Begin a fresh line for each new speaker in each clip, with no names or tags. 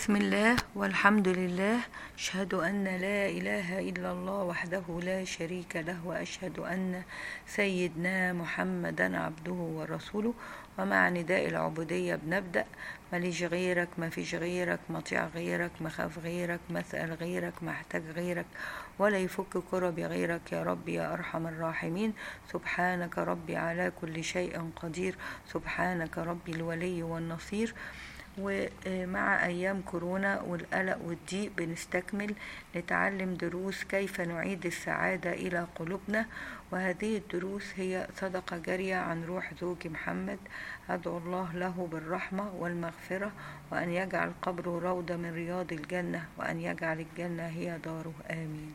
بسم الله والحمد لله أشهد أن لا إله إلا الله وحده لا شريك له وأشهد أن سيدنا محمدا عبده ورسوله ومع نداء العبودية بنبدأ ماليش غيرك ما فيش غيرك مطيع غيرك مخاف غيرك مسأل غيرك محتاج غيرك ولا يفك كربي غيرك يا رب يا أرحم الراحمين سبحانك ربي على كل شيء قدير سبحانك ربي الولي والنصير ومع أيام كورونا والقلق والضيق بنستكمل نتعلم دروس كيف نعيد السعادة إلى قلوبنا وهذه الدروس هي صدقة جارية عن روح زوجي محمد أدعو الله له بالرحمة والمغفرة وأن يجعل قبره روضة من رياض الجنة وأن يجعل الجنة هي داره آمين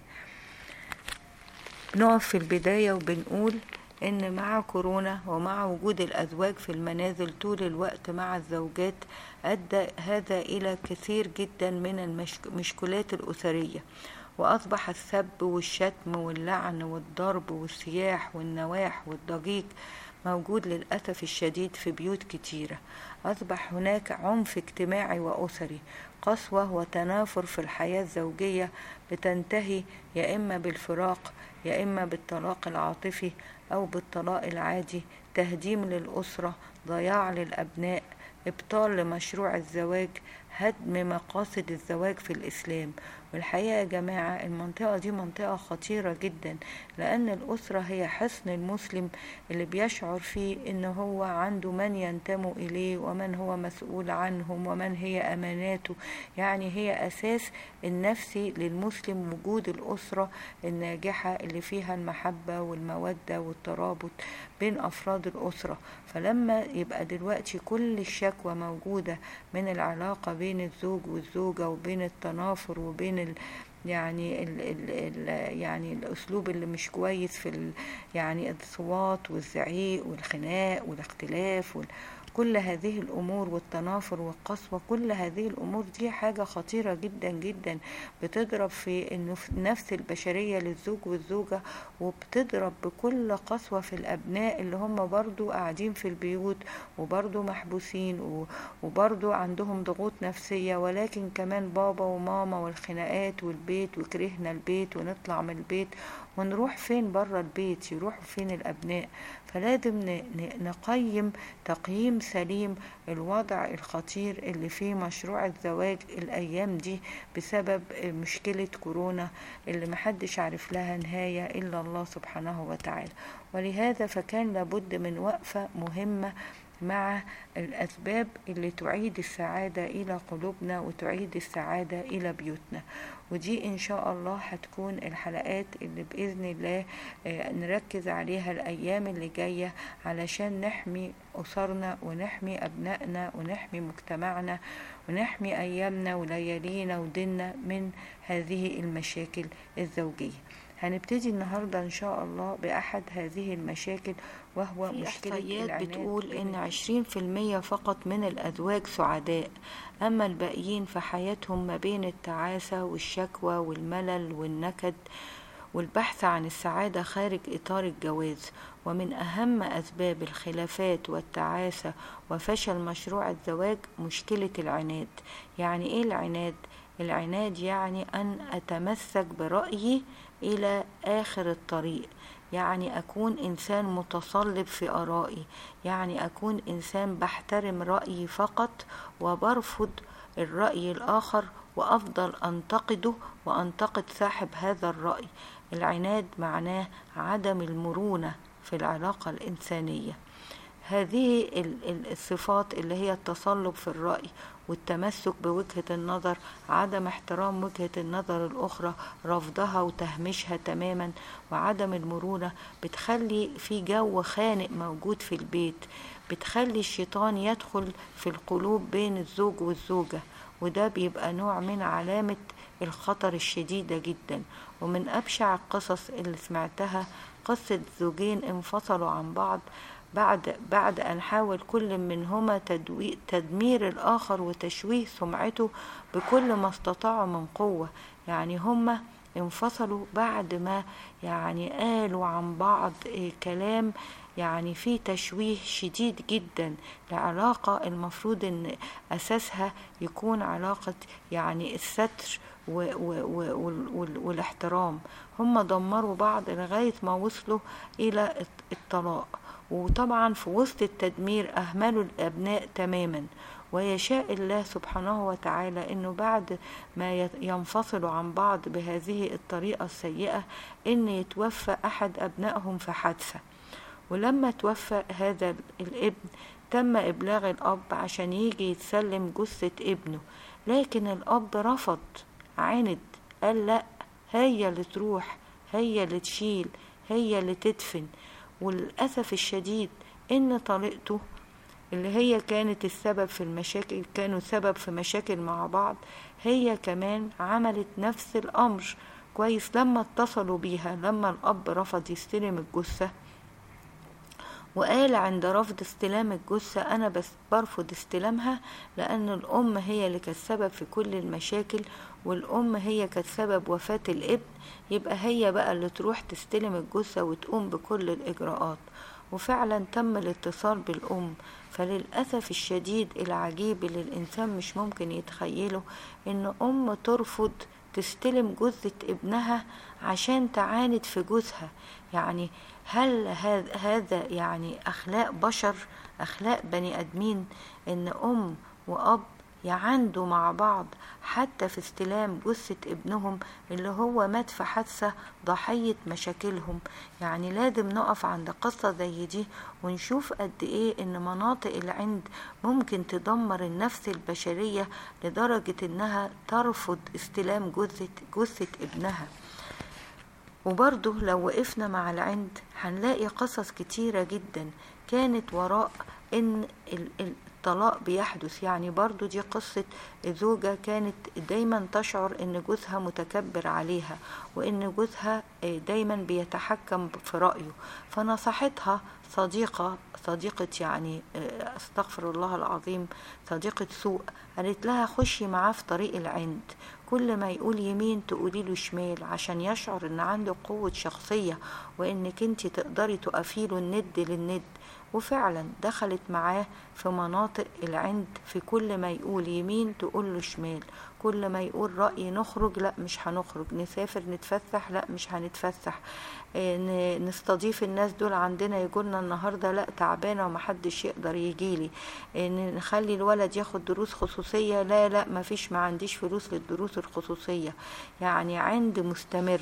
نقف في البداية وبنقول ان مع كورونا ومع وجود الازواج في المنازل طول الوقت مع الزوجات ادى هذا الى كثير جدا من المشكلات الاسريه واصبح السب والشتم واللعن والضرب والسياح والنواح والضجيج موجود للاسف الشديد في بيوت كتيره اصبح هناك عنف اجتماعي واسري قسوه وتنافر في الحياه الزوجيه بتنتهي يا اما بالفراق يا اما بالطلاق العاطفي أو بالطلاق العادي تهديم للأسرة ضياع للأبناء إبطال لمشروع الزواج هدم مقاصد الزواج في الإسلام والحقيقة يا جماعة المنطقة دي منطقة خطيرة جدا لأن الأسرة هي حصن المسلم اللي بيشعر فيه إن هو عنده من ينتموا إليه ومن هو مسؤول عنهم ومن هي أماناته يعني هي أساس النفسي للمسلم وجود الأسرة الناجحة اللي فيها المحبة والمودة والترابط بين أفراد الأسرة فلما يبقى دلوقتي كل الشكوى موجودة من العلاقة بين الزوج والزوجة وبين التنافر وبين ال يعني ال ال ال يعني الاسلوب اللي مش كويس في ال يعني الصوات والزعيق والخناق والاختلاف وال كل هذه الامور والتنافر والقسوه كل هذه الامور دي حاجه خطيره جدا جدا بتضرب في النفس البشريه للزوج والزوجه وبتضرب بكل قسوه في الابناء اللي هم برضو قاعدين في البيوت وبرضو محبوسين وبرضو عندهم ضغوط نفسيه ولكن كمان بابا وماما والخناقات والبيت وكرهنا البيت ونطلع من البيت ونروح فين بره البيت يروحوا فين الابناء فلازم نقيم تقييم سليم الوضع الخطير اللي فيه مشروع الزواج الايام دي بسبب مشكلة كورونا اللي محدش عارف لها نهاية الا الله سبحانه وتعالى ولهذا فكان لابد من وقفة مهمة مع الأسباب اللي تعيد السعادة إلى قلوبنا وتعيد السعادة إلى بيوتنا ودي إن شاء الله هتكون الحلقات اللي بإذن الله نركز عليها الأيام اللي جاية علشان نحمي أسرنا ونحمي أبنائنا ونحمي مجتمعنا ونحمي أيامنا وليالينا وديننا من هذه المشاكل الزوجية هنبتدي النهارده ان شاء الله باحد هذه المشاكل وهو مشكلة العناد بتقول ان عشرين في المية فقط من الازواج سعداء اما الباقيين فحياتهم ما بين التعاسة والشكوى والملل والنكد والبحث عن السعادة خارج إطار الجواز ومن أهم أسباب الخلافات والتعاسة وفشل مشروع الزواج مشكلة العناد يعني إيه العناد؟ العناد يعني أن أتمسك برأيي إلى آخر الطريق يعني أكون إنسان متصلب في آرائي يعني أكون إنسان بحترم رأيي فقط وبرفض الرأي الآخر وأفضل أنتقده وأنتقد صاحب هذا الرأي العناد معناه عدم المرونة في العلاقة الإنسانية هذه الصفات اللي هي التصلب في الرأي والتمسك بوجهة النظر عدم احترام وجهة النظر الأخرى رفضها وتهميشها تماما وعدم المرونة بتخلي في جو خانق موجود في البيت بتخلي الشيطان يدخل في القلوب بين الزوج والزوجة وده بيبقى نوع من علامة الخطر الشديدة جدا ومن أبشع القصص اللي سمعتها قصة زوجين انفصلوا عن بعض بعد بعد أن حاول كل منهما تدمير الآخر وتشويه سمعته بكل ما استطاعوا من قوة يعني هما انفصلوا بعد ما يعني قالوا عن بعض كلام يعني في تشويه شديد جدا لعلاقة المفروض ان اساسها يكون علاقة يعني الستر و و و والاحترام هم دمروا بعض لغاية ما وصلوا الى الطلاق وطبعا في وسط التدمير اهملوا الابناء تماما ويشاء الله سبحانه وتعالى انه بعد ما ينفصلوا عن بعض بهذه الطريقة السيئة ان يتوفى احد ابنائهم في حادثة ولما توفى هذا الابن تم ابلاغ الاب عشان يجي يتسلم جثة ابنه لكن الاب رفض عند قال لا هي اللي تروح هي اللي تشيل هي اللي تدفن وللأسف الشديد إن طليقته اللي هي كانت السبب في المشاكل كانوا سبب في مشاكل مع بعض هي كمان عملت نفس الأمر كويس لما اتصلوا بيها لما الأب رفض يستلم الجثة وقال عند رفض استلام الجثة أنا بس برفض استلامها لأن الأم هي اللي كانت سبب في كل المشاكل والأم هي كانت سبب وفاة الابن يبقى هي بقى اللي تروح تستلم الجثة وتقوم بكل الإجراءات وفعلا تم الاتصال بالأم فللأسف الشديد العجيب اللي الإنسان مش ممكن يتخيله إن أم ترفض تستلم جثة ابنها عشان تعاند في جوزها يعني هل هذا يعني أخلاق بشر أخلاق بني أدمين إن أم وأب يعندوا مع بعض حتى في استلام جثة ابنهم اللي هو مات في حادثة ضحية مشاكلهم يعني لازم نقف عند قصة زي دي ونشوف قد ايه ان مناطق العند ممكن تدمر النفس البشرية لدرجة انها ترفض استلام جثة, جثة ابنها وبرضه لو وقفنا مع العند هنلاقي قصص كتيرة جدا كانت وراء ان الطلاق بيحدث يعني برضو دي قصة زوجة كانت دايما تشعر ان جوزها متكبر عليها وان جوزها دايما بيتحكم في رأيه فنصحتها صديقة صديقة يعني استغفر الله العظيم صديقة سوء قالت لها خشي معاه في طريق العند كل ما يقول يمين تقولي له شمال عشان يشعر ان عنده قوة شخصية وانك انت تقدري تقفي له الند للند وفعلا دخلت معاه في مناطق العند في كل ما يقول يمين تقول له شمال كل ما يقول رأي نخرج لا مش هنخرج نسافر نتفسح لا مش هنتفسح نستضيف الناس دول عندنا يقولنا النهارده لا تعبانه ومحدش يقدر يجيلي نخلي الولد ياخد دروس خصوصيه لا لا مفيش ما عنديش فلوس للدروس الخصوصيه يعني عند مستمر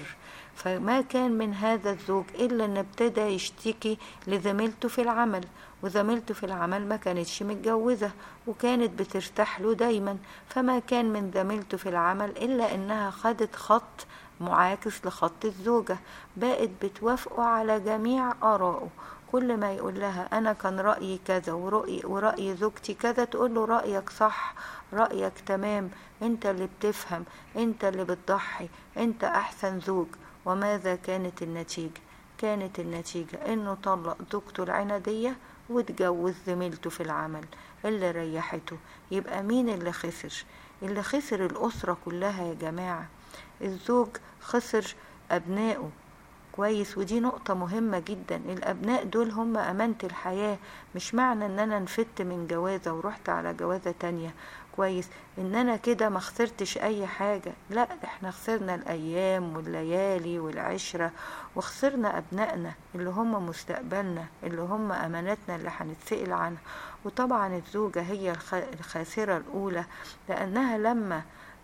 فما كان من هذا الزوج إلا أن ابتدى يشتكي لزميلته في العمل وزميلته في العمل ما كانتش متجوزة وكانت بترتاح له دايما فما كان من زميلته في العمل إلا أنها خدت خط معاكس لخط الزوجة بقت بتوافقه على جميع آرائه كل ما يقول لها أنا كان رأيي كذا ورأي, ورأي زوجتي كذا تقول له رأيك صح رأيك تمام أنت اللي بتفهم أنت اللي بتضحي أنت أحسن زوج وماذا كانت النتيجة كانت النتيجة انه طلق زوجته العنادية واتجوز زميلته في العمل اللي ريحته يبقى مين اللي خسر اللي خسر الأسرة كلها يا جماعة الزوج خسر أبنائه كويس ودي نقطة مهمة جدا الأبناء دول هم أمانة الحياة مش معنى إن أنا نفدت من جوازة ورحت على جوازة تانية كويس إن أنا كده ما خسرتش أي حاجة لا إحنا خسرنا الأيام والليالي والعشرة وخسرنا أبنائنا اللي هم مستقبلنا اللي هم أماناتنا اللي هنتسأل عنها وطبعا الزوجة هي الخاسرة الأولى لأنها لما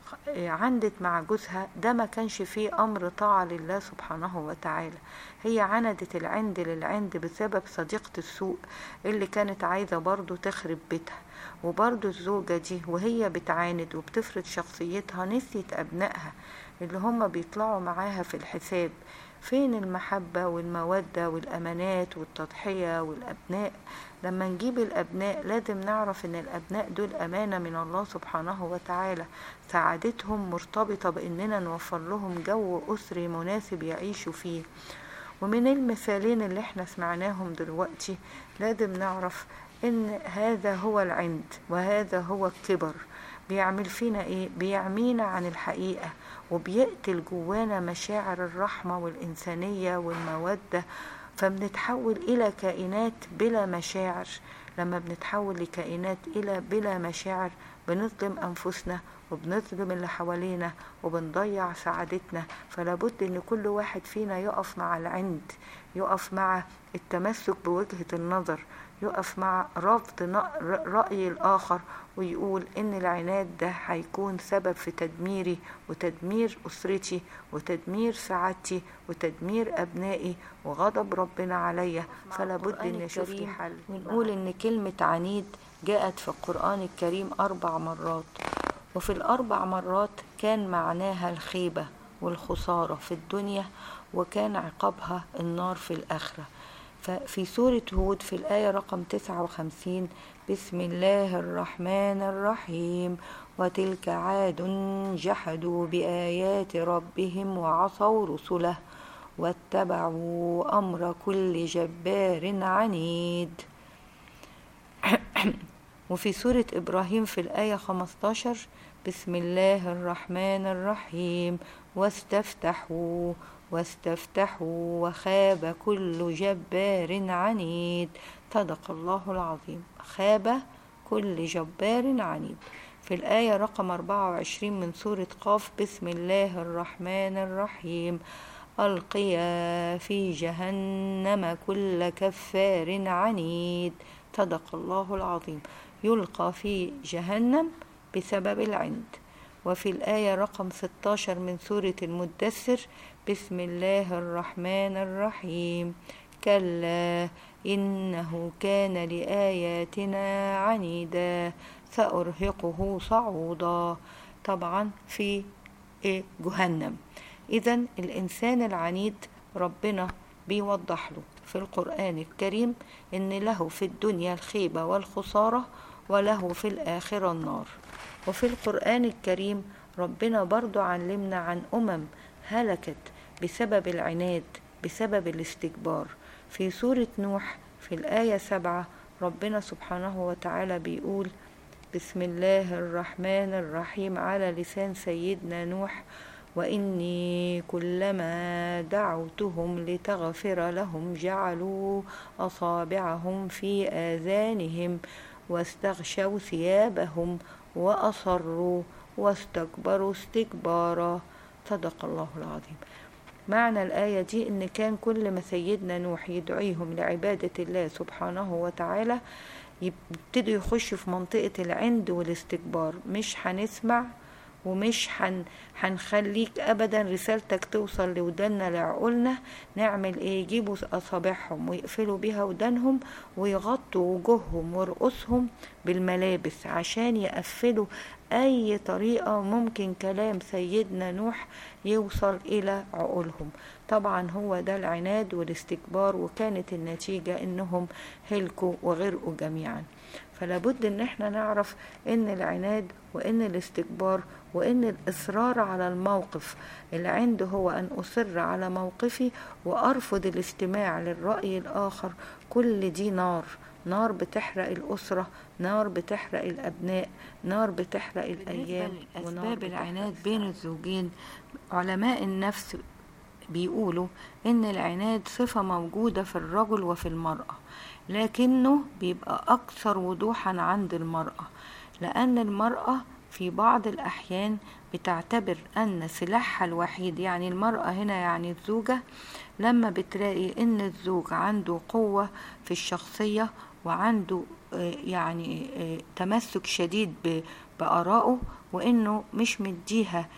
عندت مع جوزها ده ما كانش فيه أمر طاعة لله سبحانه وتعالى هي عندت العند للعند بسبب صديقة السوء اللي كانت عايزة برضو تخرب بيتها وبرضو الزوجة دي وهي بتعاند وبتفرض شخصيتها نسيت أبنائها اللي هم بيطلعوا معاها في الحساب فين المحبة والمودة والأمانات والتضحية والأبناء لما نجيب الأبناء لازم نعرف إن الأبناء دول أمانة من الله سبحانه وتعالى سعادتهم مرتبطة بإننا نوفر لهم جو أسري مناسب يعيشوا فيه ومن المثالين اللي احنا سمعناهم دلوقتي لازم نعرف ان هذا هو العند وهذا هو الكبر بيعمل فينا ايه بيعمينا عن الحقيقة وبيقتل جوانا مشاعر الرحمة والإنسانية والمودة فبنتحول إلى كائنات بلا مشاعر لما بنتحول لكائنات إلى بلا مشاعر بنظلم أنفسنا وبنظلم اللي حوالينا وبنضيع سعادتنا فلابد ان كل واحد فينا يقف مع العند يقف مع التمسك بوجهة النظر يقف مع رفض رأي الآخر ويقول إن العناد ده هيكون سبب في تدميري وتدمير أسرتي وتدمير سعادتي وتدمير أبنائي وغضب ربنا عليا فلا بد إن أشوف لي حل ونقول إن كلمة عنيد جاءت في القرآن الكريم أربع مرات وفي الأربع مرات كان معناها الخيبة والخسارة في الدنيا وكان عقابها النار في الآخرة ففي سورة هود في الآية رقم 59 بسم الله الرحمن الرحيم وتلك عاد جحدوا بآيات ربهم وعصوا رسله واتبعوا أمر كل جبار عنيد وفي سورة إبراهيم في الآية 15 بسم الله الرحمن الرحيم واستفتحوا واستفتحوا وخاب كل جبار عنيد صدق الله العظيم خاب كل جبار عنيد في الآية رقم 24 من سورة قاف بسم الله الرحمن الرحيم ألقيا في جهنم كل كفار عنيد صدق الله العظيم يلقى في جهنم بسبب العند وفي الآية رقم 16 من سورة المدثر بسم الله الرحمن الرحيم كلا إنه كان لآياتنا عنيدا سأرهقه صعودا طبعا في جهنم إذا الإنسان العنيد ربنا بيوضح له في القرآن الكريم إن له في الدنيا الخيبة والخسارة وله في الآخرة النار وفي القرآن الكريم ربنا برضو علمنا عن أمم هلكت بسبب العناد بسبب الاستكبار في سورة نوح في الآية سبعة ربنا سبحانه وتعالى بيقول بسم الله الرحمن الرحيم على لسان سيدنا نوح وإني كلما دعوتهم لتغفر لهم جعلوا أصابعهم في آذانهم واستغشوا ثيابهم وأصروا واستكبروا استكبارا صدق الله العظيم معنى الآية دي إن كان كل ما سيدنا نوح يدعيهم لعبادة الله سبحانه وتعالى يبتدوا يخشوا في منطقة العند والاستكبار مش هنسمع ومش هن هنخليك ابدا رسالتك توصل لودنا لعقولنا نعمل ايه يجيبوا اصابعهم ويقفلوا بيها ودانهم ويغطوا وجوههم ورؤوسهم بالملابس عشان يقفلوا اي طريقه ممكن كلام سيدنا نوح يوصل الى عقولهم طبعا هو ده العناد والاستكبار وكانت النتيجه انهم هلكوا وغرقوا جميعا فلا بد ان احنا نعرف ان العناد وان الاستكبار وان الاصرار على الموقف العند هو ان اصر على موقفي وارفض الاستماع للراي الاخر كل دي نار نار بتحرق الأسرة نار بتحرق الأبناء نار بتحرق الأيام أسباب العناد بين الزوجين علماء النفس بيقولوا إن العناد صفة موجودة في الرجل وفي المرأة لكنه بيبقى أكثر وضوحا عند المرأة لأن المرأة في بعض الأحيان بتعتبر أن سلاحها الوحيد يعني المرأة هنا يعني الزوجة لما بتلاقي إن الزوج عنده قوة في الشخصية وعنده يعني تمسك شديد بآرائه وإنه مش مديها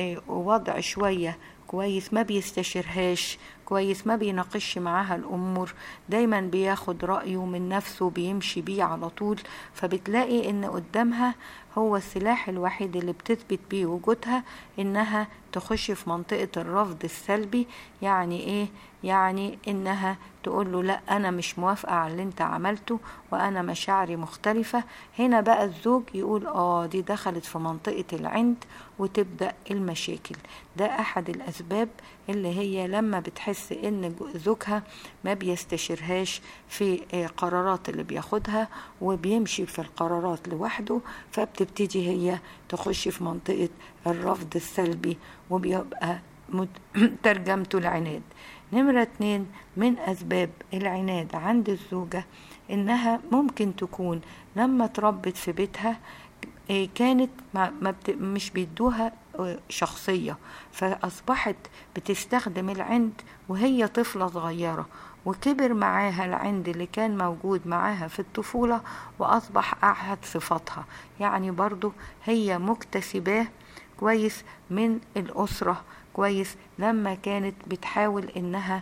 وضع شوية كويس ما بيستشيرهاش كويس ما بيناقش معاها الامور دايما بياخد رايه من نفسه بيمشي بيه على طول فبتلاقي ان قدامها هو السلاح الوحيد اللي بتثبت بيه وجودها انها تخش في منطقة الرفض السلبي يعني ايه يعني انها تقول له لا انا مش موافقة على اللي انت عملته وانا مشاعري مختلفة هنا بقى الزوج يقول اه دي دخلت في منطقة العند وتبدأ المشاكل ده احد الاسباب اللي هي لما بتحس ان زوجها ما بيستشيرهاش في قرارات اللي بياخدها وبيمشي في القرارات لوحده فبت وتبتدي هي تخش في منطقة الرفض السلبي وبيبقى ترجمته العناد نمرة اتنين من أسباب العناد عند الزوجة إنها ممكن تكون لما تربت في بيتها كانت ما بت... مش بيدوها شخصية فأصبحت بتستخدم العند وهي طفلة صغيرة وكبر معاها العند اللي كان موجود معاها في الطفولة وأصبح أحد صفاتها يعني برضو هي مكتسباه كويس من الأسرة كويس لما كانت بتحاول إنها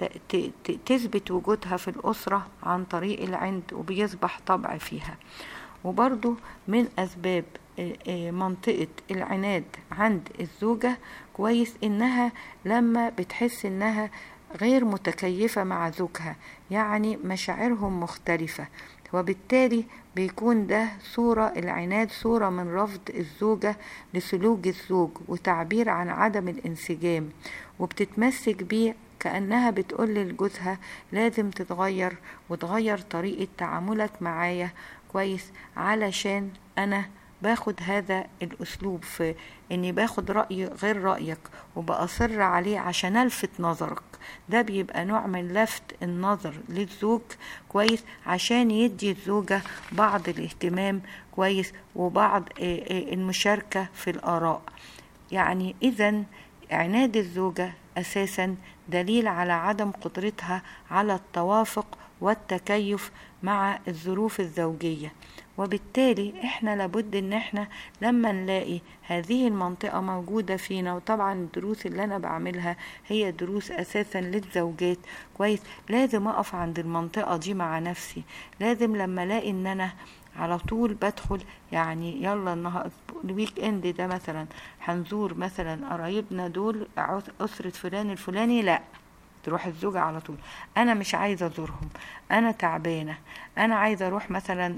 تثبت وجودها في الأسرة عن طريق العند وبيصبح طبع فيها وبرضو من أسباب منطقة العناد عند الزوجة كويس إنها لما بتحس إنها غير متكيفة مع زوجها يعني مشاعرهم مختلفة وبالتالي بيكون ده صورة العناد صورة من رفض الزوجة لسلوك الزوج وتعبير عن عدم الانسجام وبتتمسك بيه كأنها بتقول لجوزها لازم تتغير وتغير طريقة تعاملك معايا كويس علشان أنا باخد هذا الأسلوب في إني باخد رأي غير رأيك وبأصر عليه عشان ألفت نظرك ده بيبقى نوع من لفت النظر للزوج كويس عشان يدي الزوجة بعض الاهتمام كويس وبعض المشاركة في الآراء يعني إذا عناد الزوجة أساسا دليل على عدم قدرتها على التوافق والتكيف مع الظروف الزوجية وبالتالي احنا لابد ان احنا لما نلاقي هذه المنطقة موجودة فينا وطبعا الدروس اللي انا بعملها هي دروس اساسا للزوجات كويس لازم اقف عند المنطقة دي مع نفسي لازم لما الاقي ان انا على طول بدخل يعني يلا النهار الويك اند ده مثلا هنزور مثلا قرايبنا دول اسرة فلان الفلاني لا تروح الزوجة على طول أنا مش عايزة أزورهم أنا تعبانة أنا عايزة أروح مثلا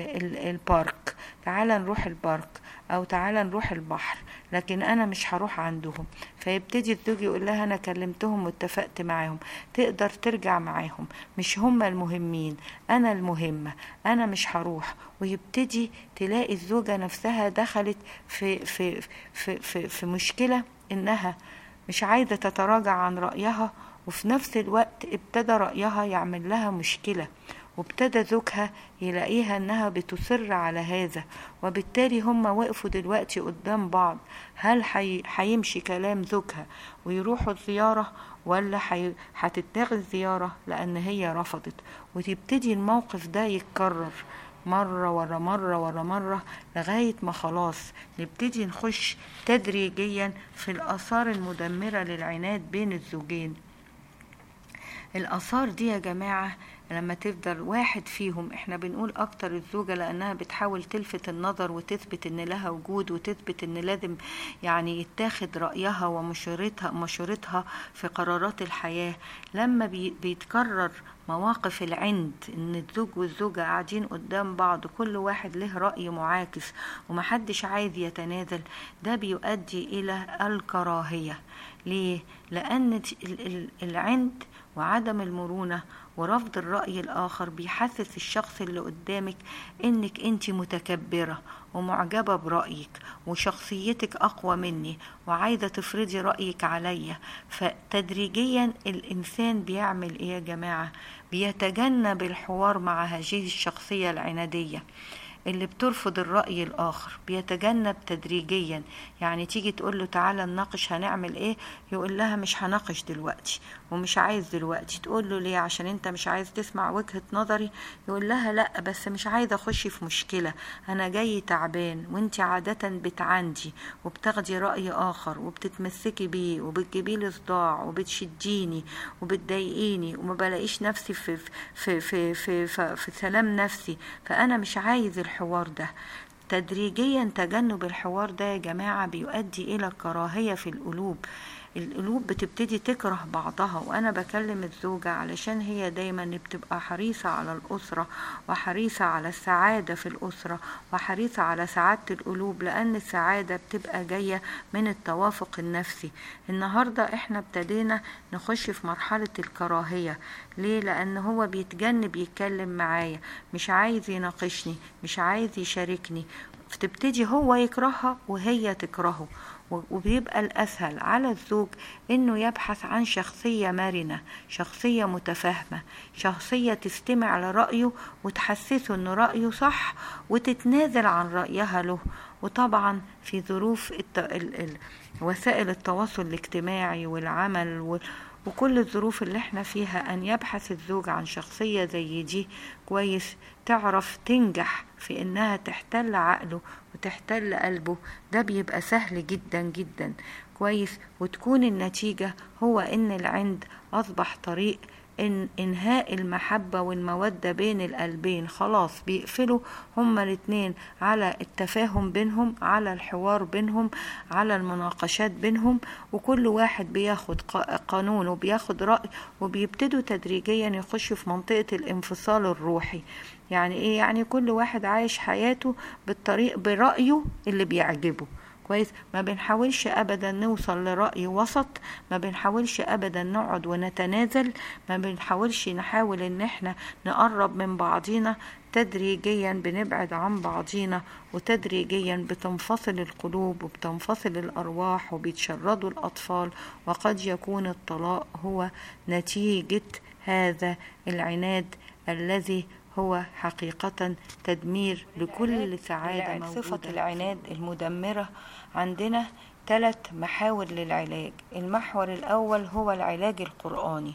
البارك تعالى نروح البارك أو تعالى نروح البحر لكن أنا مش هروح عندهم فيبتدي الزوج يقول لها أنا كلمتهم واتفقت معاهم تقدر ترجع معاهم مش هم المهمين أنا المهمة أنا مش هروح ويبتدي تلاقي الزوجة نفسها دخلت في في في في, في مشكلة إنها مش عايزة تتراجع عن رأيها وفي نفس الوقت ابتدى رأيها يعمل لها مشكلة وابتدى زوجها يلاقيها انها بتصر على هذا وبالتالي هما وقفوا دلوقتي قدام بعض هل هيمشي كلام زوجها ويروحوا الزيارة ولا هتتاخد زيارة لأن هي رفضت وتبتدي الموقف ده يتكرر مرة ورا مرة ورا مرة لغاية ما خلاص نبتدي نخش تدريجيا في الآثار المدمرة للعناد بين الزوجين الآثار دي يا جماعة لما تفضل واحد فيهم احنا بنقول اكتر الزوجة لانها بتحاول تلفت النظر وتثبت ان لها وجود وتثبت ان لازم يعني يتاخد رأيها ومشورتها مشورتها في قرارات الحياة لما بي بيتكرر مواقف العند ان الزوج والزوجة قاعدين قدام بعض كل واحد له رأي معاكس ومحدش عايز يتنازل ده بيؤدي الى الكراهية ليه؟ لان العند وعدم المرونة ورفض الرأي الآخر بيحسس الشخص اللي قدامك إنك أنت متكبرة ومعجبة برأيك وشخصيتك أقوى مني وعايزة تفرضي رأيك عليا فتدريجيا الإنسان بيعمل إيه يا جماعة بيتجنب الحوار مع هذه الشخصية العنادية اللي بترفض الرأي الآخر بيتجنب تدريجيا يعني تيجي تقول له تعالى نناقش هنعمل ايه يقول لها مش هناقش دلوقتي ومش عايز دلوقتي تقول له ليه عشان انت مش عايز تسمع وجهة نظري يقول لها لا بس مش عايزة اخش في مشكلة انا جاي تعبان وانت عادة بتعندي وبتاخدي رأي اخر وبتتمسكي بيه وبتجيبي لي صداع وبتشديني وبتضايقيني وما بلاقيش نفسي في في في في, في, في سلام نفسي فانا مش عايز الحوار ده تدريجيا تجنب الحوار ده يا جماعة بيؤدي إلى الكراهية في القلوب القلوب بتبتدي تكره بعضها وانا بكلم الزوجة علشان هي دايما بتبقى حريصة على الاسرة وحريصة على السعادة في الاسرة وحريصة على سعادة القلوب لان السعادة بتبقى جاية من التوافق النفسي النهاردة احنا ابتدينا نخش في مرحلة الكراهية ليه لان هو بيتجنب يتكلم معايا مش عايز يناقشني مش عايز يشاركني فتبتدي هو يكرهها وهي تكرهه وبيبقى الأسهل على الزوج إنه يبحث عن شخصية مرنة شخصية متفاهمة شخصية تستمع لرأيه وتحسسه إنه رأيه صح وتتنازل عن رأيها له وطبعا في ظروف الت... ال... ال... وسائل التواصل الاجتماعي والعمل و... وكل الظروف اللي احنا فيها ان يبحث الزوج عن شخصية زي دي كويس تعرف تنجح في انها تحتل عقله وتحتل قلبه ده بيبقى سهل جدا جدا كويس وتكون النتيجة هو ان العند اصبح طريق إن إنهاء المحبة والمودة بين القلبين خلاص بيقفلوا هما الاتنين على التفاهم بينهم على الحوار بينهم على المناقشات بينهم وكل واحد بياخد قانون وبياخد رأي وبيبتدوا تدريجيا يخشوا في منطقة الانفصال الروحي يعني ايه يعني كل واحد عايش حياته بالطريق برأيه اللي بيعجبه كويس ما بنحاولش ابدا نوصل لرأي وسط ما بنحاولش ابدا نقعد ونتنازل ما بنحاولش نحاول ان احنا نقرب من بعضينا تدريجيا بنبعد عن بعضينا وتدريجيا بتنفصل القلوب وبتنفصل الارواح وبيتشردوا الاطفال وقد يكون الطلاق هو نتيجة هذا العناد الذي هو حقيقة تدمير لكل سعادة موجودة صفة العناد المدمرة عندنا ثلاث محاور للعلاج المحور الأول هو العلاج القرآني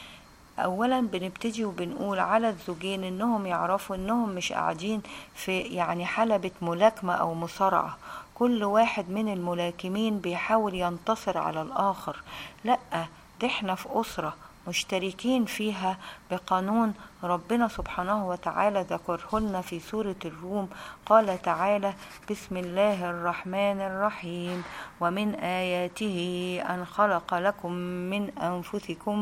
اولا بنبتدي وبنقول على الزوجين انهم يعرفوا انهم مش قاعدين في يعني حلبة ملاكمة او مصارعة كل واحد من الملاكمين بيحاول ينتصر على الاخر لا ده احنا في اسره مشتركين فيها بقانون ربنا سبحانه وتعالى ذكره لنا في سورة الروم قال تعالى بسم الله الرحمن الرحيم ومن آياته أن خلق لكم من أنفسكم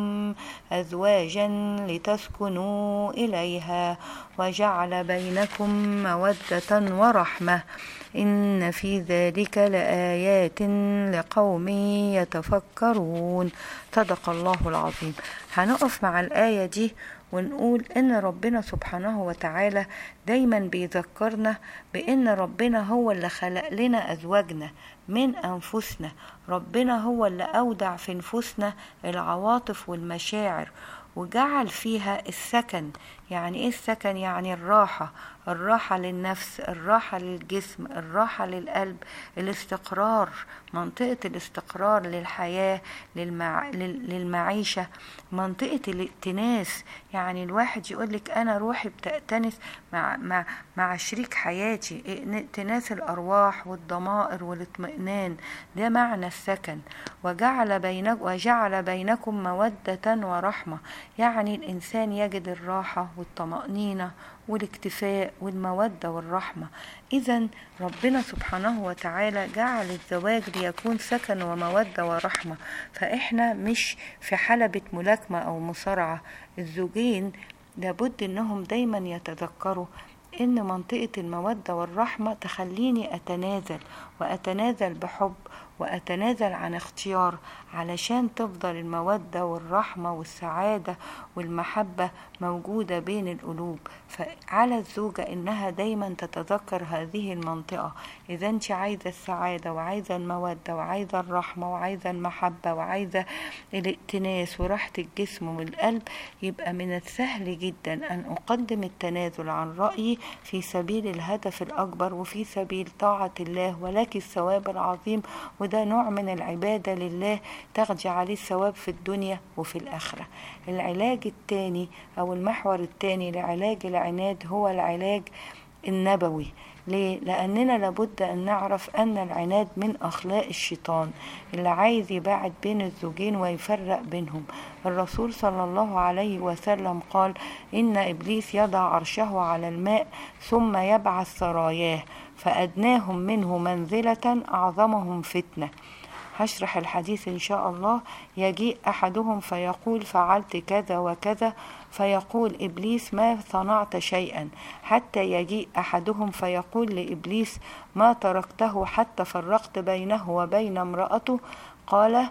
أزواجا لتسكنوا إليها وجعل بينكم مودة ورحمة إن في ذلك لآيات لقوم يتفكرون صدق الله العظيم هنقف مع الآية دي ونقول ان ربنا سبحانه وتعالى دايما بيذكرنا بان ربنا هو اللي خلق لنا ازواجنا من انفسنا ربنا هو اللي اودع في نفوسنا العواطف والمشاعر وجعل فيها السكن يعني ايه السكن يعني الراحة الراحة للنفس الراحة للجسم الراحة للقلب الاستقرار منطقة الاستقرار للحياة للمع... للمعيشة منطقة الائتناس يعني الواحد يقولك أنا روحي بتأتنس مع, مع, مع شريك حياتي ائتناس الأرواح والضمائر والاطمئنان ده معنى السكن وجعل بينك وجعل بينكم مودة ورحمة يعني الإنسان يجد الراحة والطمأنينة والاكتفاء والمودة والرحمة إذا ربنا سبحانه وتعالى جعل الزواج ليكون سكن ومودة ورحمة فإحنا مش في حلبة ملاكمة أو مصارعة الزوجين لابد إنهم دايما يتذكروا إن منطقة المودة والرحمة تخليني أتنازل وأتنازل بحب وأتنازل عن اختيار علشان تفضل المودة والرحمة والسعادة والمحبة موجودة بين القلوب فعلى الزوجة إنها دايما تتذكر هذه المنطقة إذا أنت عايزة السعادة وعايزة المودة وعايزة الرحمة وعايزة المحبة وعايزة الائتناس وراحة الجسم والقلب يبقى من السهل جدا أن أقدم التنازل عن رأيي في سبيل الهدف الأكبر وفي سبيل طاعة الله ولك الثواب العظيم وده نوع من العبادة لله تاخدي عليه الثواب في الدنيا وفي الآخرة العلاج الثاني أو المحور الثاني لعلاج العناد هو العلاج النبوي ليه؟ لأننا لابد أن نعرف أن العناد من أخلاق الشيطان اللي عايز يباعد بين الزوجين ويفرق بينهم الرسول صلى الله عليه وسلم قال إن إبليس يضع عرشه على الماء ثم يبعث سراياه فأدناهم منه منزلة أعظمهم فتنة هشرح الحديث إن شاء الله يجيء أحدهم فيقول فعلت كذا وكذا فيقول إبليس ما صنعت شيئا حتى يجيء أحدهم فيقول لإبليس ما تركته حتى فرقت بينه وبين امرأته قال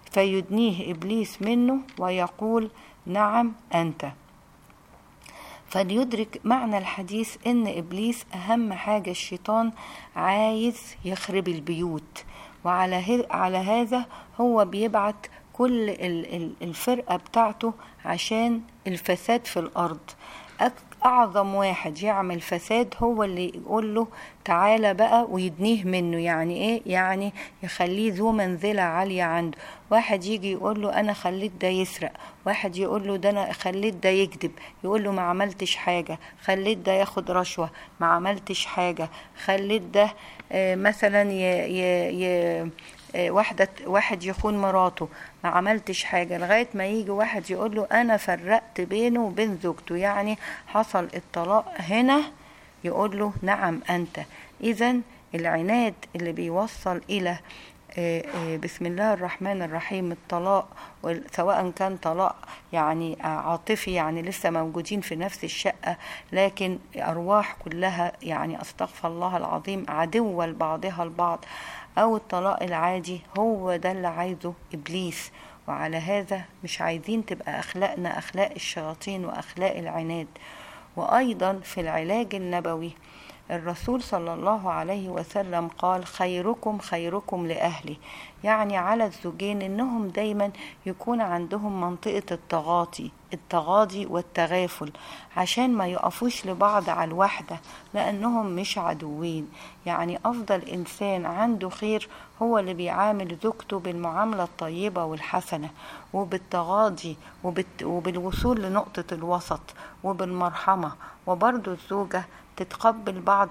فيدنيه إبليس منه ويقول نعم أنت فليدرك معنى الحديث ان ابليس اهم حاجه الشيطان عايز يخرب البيوت وعلى على هذا هو بيبعت كل الفرقه بتاعته عشان الفساد في الارض اعظم واحد يعمل فساد هو اللي يقول له تعالى بقى ويدنيه منه يعني ايه يعني يخليه ذو منزلة عالية عنده واحد يجي يقول له انا خليت ده يسرق واحد يقول له ده انا خليت ده يكذب يقول له ما عملتش حاجة خليت ده ياخد رشوة ما عملتش حاجة خليت ده آه مثلا ي ي ي واحدة واحد يخون مراته ما عملتش حاجة لغاية ما يجي واحد يقول له أنا فرقت بينه وبين زوجته يعني حصل الطلاق هنا يقول له نعم أنت إذا العناد اللي بيوصل إلى بسم الله الرحمن الرحيم الطلاق سواء كان طلاق يعني عاطفي يعني لسه موجودين في نفس الشقة لكن أرواح كلها يعني أستغفر الله العظيم عدوة لبعضها البعض أو الطلاق العادي هو ده اللي عايزه إبليس وعلى هذا مش عايزين تبقى أخلاقنا أخلاق الشياطين وأخلاق العناد وأيضا في العلاج النبوي الرسول صلى الله عليه وسلم قال خيركم خيركم لأهلي يعني على الزوجين انهم دايما يكون عندهم منطقة التغاطي التغاضي والتغافل عشان ما يقفوش لبعض على الوحدة لأنهم مش عدوين يعني أفضل إنسان عنده خير هو اللي بيعامل زوجته بالمعاملة الطيبة والحسنة وبالتغاضي وبالت... وبالوصول لنقطة الوسط وبالمرحمة وبرضو الزوجة تتقبل بعض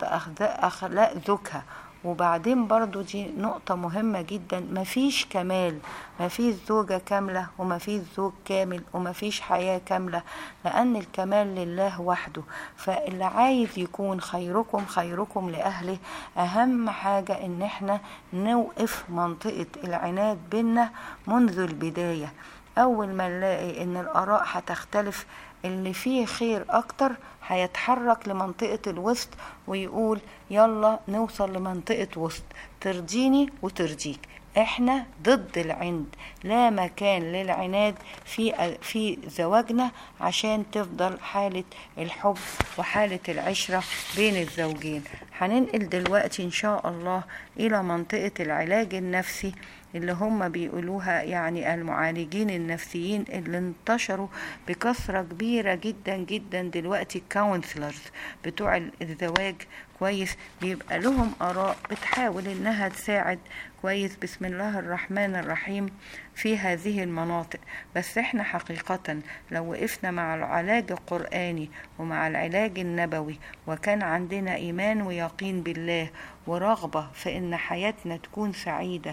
أخلاق زوجها وبعدين برضو دي نقطة مهمة جدا مفيش كمال مفيش زوجة كاملة ومفيش زوج كامل ومفيش حياة كاملة لأن الكمال لله وحده فاللي عايز يكون خيركم خيركم لأهله أهم حاجة إن احنا نوقف منطقة العناد بينا منذ البداية أول ما نلاقي إن الآراء هتختلف اللي فيه خير أكتر هيتحرك لمنطقة الوسط ويقول يلا نوصل لمنطقة وسط ترضيني وترضيك احنا ضد العند لا مكان للعناد في في زواجنا عشان تفضل حالة الحب وحالة العشرة بين الزوجين هننقل دلوقتي ان شاء الله الى منطقة العلاج النفسي اللي هم بيقولوها يعني المعالجين النفسيين اللي انتشروا بكثرة كبيرة جدا جدا دلوقتي الكونسلرز بتوع الزواج كويس بيبقى لهم آراء بتحاول إنها تساعد كويس بسم الله الرحمن الرحيم في هذه المناطق بس احنا حقيقة لو وقفنا مع العلاج القرآني ومع العلاج النبوي وكان عندنا إيمان ويقين بالله ورغبة في إن حياتنا تكون سعيدة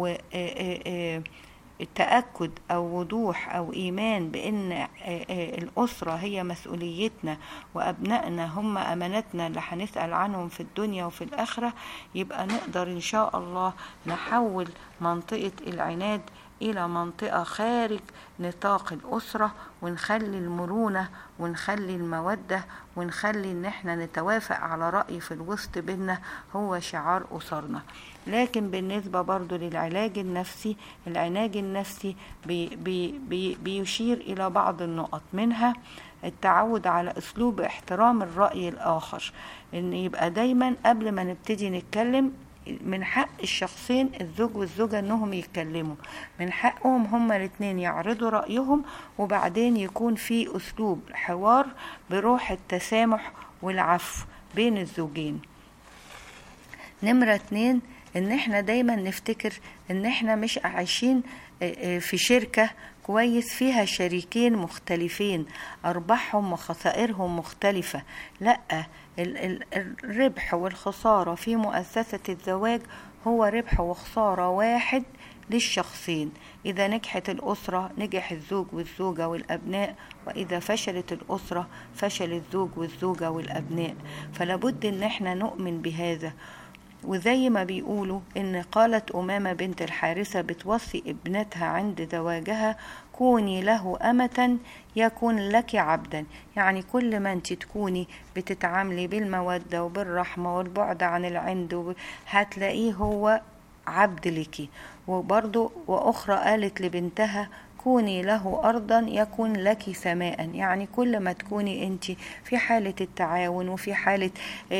والتأكد أو وضوح أو إيمان بأن الأسرة هي مسؤوليتنا وأبنائنا هم أمانتنا اللي هنسأل عنهم في الدنيا وفي الآخرة يبقى نقدر إن شاء الله نحول منطقة العناد إلى منطقة خارج نطاق الأسرة ونخلي المرونة ونخلي المودة ونخلي إن احنا نتوافق على رأي في الوسط بينا هو شعار أسرنا لكن بالنسبة برضو للعلاج النفسي العلاج النفسي بي بي بي بيشير إلى بعض النقط منها التعود على أسلوب احترام الرأي الآخر إن يبقى دايما قبل ما نبتدي نتكلم من حق الشخصين الزوج والزوجة انهم يتكلموا من حقهم هما الاتنين يعرضوا رأيهم وبعدين يكون في اسلوب حوار بروح التسامح والعفو بين الزوجين نمرة اتنين ان احنا دايما نفتكر ان احنا مش عايشين في شركة كويس فيها شريكين مختلفين أرباحهم وخسائرهم مختلفة لأ الربح والخسارة في مؤسسة الزواج هو ربح وخسارة واحد للشخصين إذا نجحت الأسرة نجح الزوج والزوجة والأبناء وإذا فشلت الأسرة فشل الزوج والزوجة والأبناء فلابد إن احنا نؤمن بهذا وزي ما بيقولوا ان قالت امامه بنت الحارثه بتوصي ابنتها عند زواجها كوني له امه يكون لك عبدا يعني كل ما انت تكوني بتتعاملي بالموده وبالرحمه والبعد عن العند هتلاقيه هو عبد لك وبرضو واخرى قالت لبنتها كوني له أرضا يكون لك سماء يعني كل ما تكوني أنت في حالة التعاون وفي حالة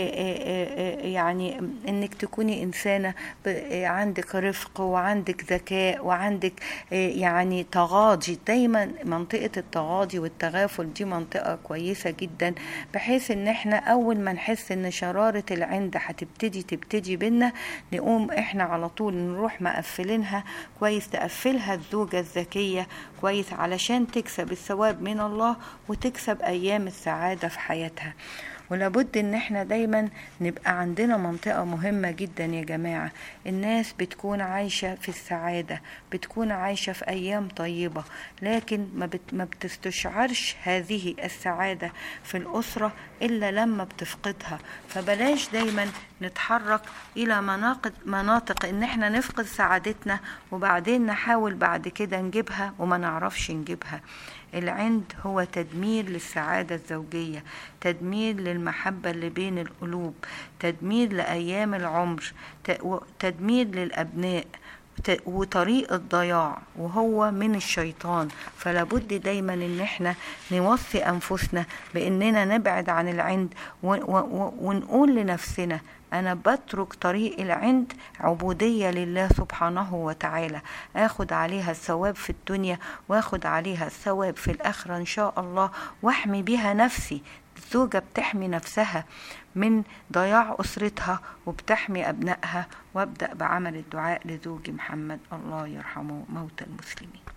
يعني أنك تكوني إنسانة عندك رفق وعندك ذكاء وعندك يعني تغاضي دايما منطقة التغاضي والتغافل دي منطقة كويسة جدا بحيث ان احنا اول ما نحس ان شرارة العند هتبتدي تبتدي بينا نقوم احنا على طول نروح مقفلينها كويس تقفلها الزوجة الذكية كويس علشان تكسب الثواب من الله وتكسب ايام السعادة في حياتها ولابد ان احنا دايما نبقى عندنا منطقة مهمة جدا يا جماعة الناس بتكون عايشة في السعادة بتكون عايشة في ايام طيبة لكن ما, بت ما بتستشعرش هذه السعادة في الاسرة الا لما بتفقدها فبلاش دايما نتحرك الى مناطق مناطق ان احنا نفقد سعادتنا وبعدين نحاول بعد كده نجيبها وما نعرفش نجيبها العند هو تدمير للسعادة الزوجية تدمير للمحبة اللي بين القلوب تدمير لأيام العمر تدمير للأبناء وطريق الضياع وهو من الشيطان فلابد دايما ان احنا نوصي انفسنا باننا نبعد عن العند ونقول لنفسنا أنا بترك طريق العند عبودية لله سبحانه وتعالى آخد عليها الثواب في الدنيا وآخد عليها الثواب في الآخرة إن شاء الله وأحمي بها نفسي الزوجة بتحمي نفسها من ضياع أسرتها وبتحمي أبنائها وابدأ بعمل الدعاء لزوجي محمد الله يرحمه موتى المسلمين